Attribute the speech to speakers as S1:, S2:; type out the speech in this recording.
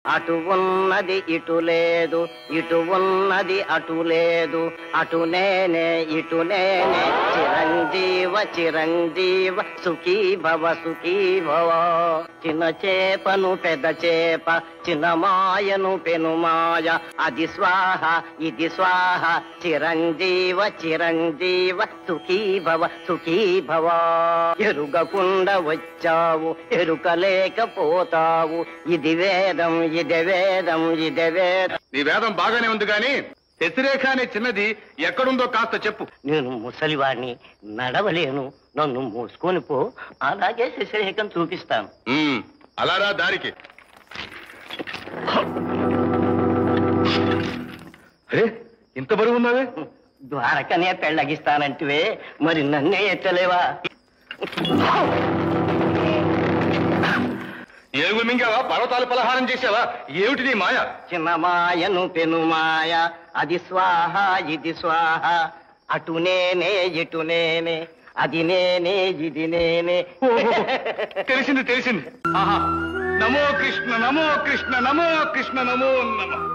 S1: అటు ఉన్నది ఇటు లేదు ఇటు ఉన్నది అటు లేదు అటు నేనే ఇటు నేనే చిరంజీవ చిరంజీవ సుఖీ భవ సుఖీ భవ చిన్న చేపను పెద్ద చేప చిన్న మాయను పెను మాయ అది స్వాహ ఇది స్వాహ చిరంజీవ చిరంజీవ సుఖీ భవ సుఖీ భవ ఎరుగకుండా వచ్చావు ఎరుకలేకపోతావు ఇది వేదం ఇది వేదం ఇది వేదం
S2: నీ వేదం బాగానే ఉంది గాని శశిరేఖ అనే చిన్నది ఎక్కడుందో కాస్త చెప్పు
S1: నేను ముసలివాడిని నడవలేను నన్ను మూసుకొని పో అలాగే శశిరేఖం చూపిస్తాను
S2: ఉమ్, అలారా దారికి అరే ఇంత బరువు ఉన్నావే
S1: ద్వారకనే పెళ్ళగిస్తానంటివే మరి నన్నే ఎత్తలేవా
S2: ఏనుగు మింగావా పర్వతాలు పలహారం చేసావా ఏమిటి నీ మాయ
S1: చిన్న మాయను పెను మాయ అది స్వాహ ఇది స్వాహ అటు నేనే ఇటు నేనే అది నేనే ఇది నేనే
S2: తెలిసింది తెలిసింది ఆహా నమో కృష్ణ నమో కృష్ణ నమో కృష్ణ నమో నమ